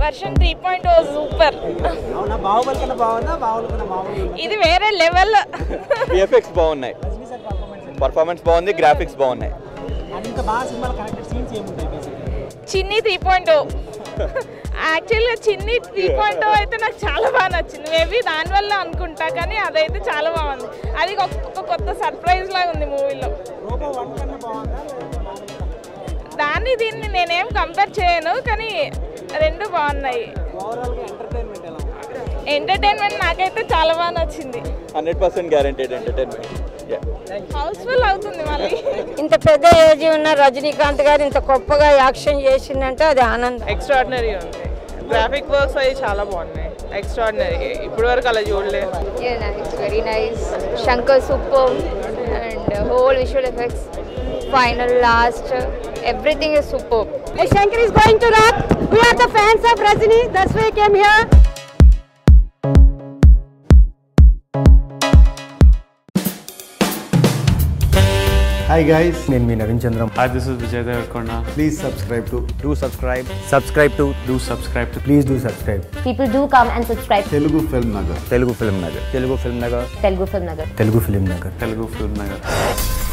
Version three point O super అవునా బాహుబలి కన్నా బాగుందా బాహుబలి కన్నా బాగుంది ఇది వేరే లెవెల్ విఎఫ్ఎక్స్ బాగున్నాయి పర్ఫార్మెన్స్ బాగుంది గ్రాఫిక్స్ బాగున్నాయి అది ఇంకా బాగా సినిమాలో కనెక్టెడ్ సీన్స్ ఏముంటాయి బేసిక్గా చిన్ని త్రీ పాయింట్ ఓ యాక్చువల్గా చిన్ని త్రీ పాయింట్ ఓ అయితే నాకు చాలా బాగా నచ్చింది మేబీ దానివల్ల అనుకుంటా కానీ అదైతే చాలా బాగుంది అది ఒక ఒక కొత్త సర్ప్రైజ్ లాగా ఉంది మూవీలో రోబో వన్ కన్నా బాగుందా దాన్ని దీన్ని నేనేం కంపేర్ చేయను కానీ రెండు బాగున్నాయి ఓవరాల్గా ఎంటర్టైన్మెంట్ ఎలా ఉంది ఎంటర్టైన్మెంట్ నాకైతే చాలా బాగా నచ్చింది hundred percent guaranteed entertainment housefull అవుతుంది మళ్ళీ ఇంత పెద్ద ఏజ్ ఉన్న రజనీకాంత్ గారు ఇంత గొప్పగా యాక్షన్ చేసిందంటే అది ఆనందం ఎక్స్ట్రాడినరీ ఉంది గ్రాఫిక్ వర్క్స్ అవి చాలా బాగున్నాయి ఎక్స్ట్రాడినరీ ఇప్పటి వరకు అలా చూడలేదు Yeah, nice, very nice. Shankar superb and uh, whole visual effects, final, last, uh, everything is superb. Shankar is going to rock. We are the fans of Rajini. That's why I came here. Hi guys నేను మీ Naveen Chandram Hi, this is Vijay Devarkonda. Please subscribe to do subscribe subscribe to Do subscribe to please do subscribe People do come and subscribe to Telugu film Nagar Telugu film Nagar Telugu film Nagar Telugu Film Nagar. Telugu film Nagar Telugu Film Nagar.